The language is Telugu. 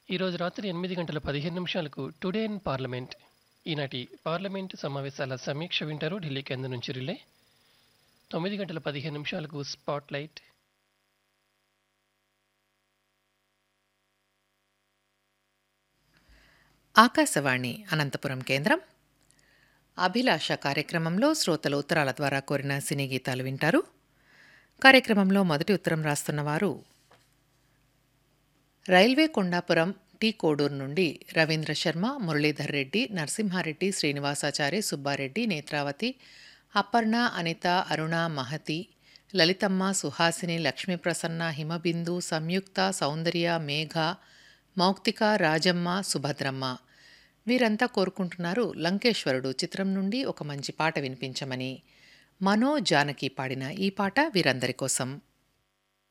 ఈరోజు రాత్రి ఎనిమిది గంటల పదిహేను నిమిషాలకు టుడే ఇన్ పార్లమెంట్ ఈనాటి పార్లమెంట్ సమావేశాల సమీక్ష వింటారు ఢిల్లీ కేంద్రం నుంచి రిలే తొమ్మిది గంటల పదిహేను నిమిషాలకు స్పాట్ లైట్ ఆకాశవాణి అనంతపురం కేంద్రం అభిలాష కార్యక్రమంలో శ్రోతల ఉత్తరాల ద్వారా కోరిన సినీ గీతాలు వింటారు కార్యక్రమంలో మొదటి ఉత్తరం రాస్తున్నవారు రైల్వే కొండాపురం టీ కోడూరు నుండి రవీంద్ర శర్మ మురళీధర్ రెడ్డి నరసింహారెడ్డి శ్రీనివాసాచారి సుబ్బారెడ్డి నేత్రావతి అపర్ణ అనిత అరుణ మహతి లలితమ్మ సుహాసిని లక్ష్మీప్రసన్న హిమబిందు సంయుక్త సౌందర్య మేఘ మౌక్తిక రాజమ్మ సుభద్రమ్మ వీరంతా కోరుకుంటున్నారు లంకేశ్వరుడు చిత్రం నుండి ఒక మంచి పాట వినిపించమని మనో జానకి పాడిన ఈ పాట వీరందరి కోసం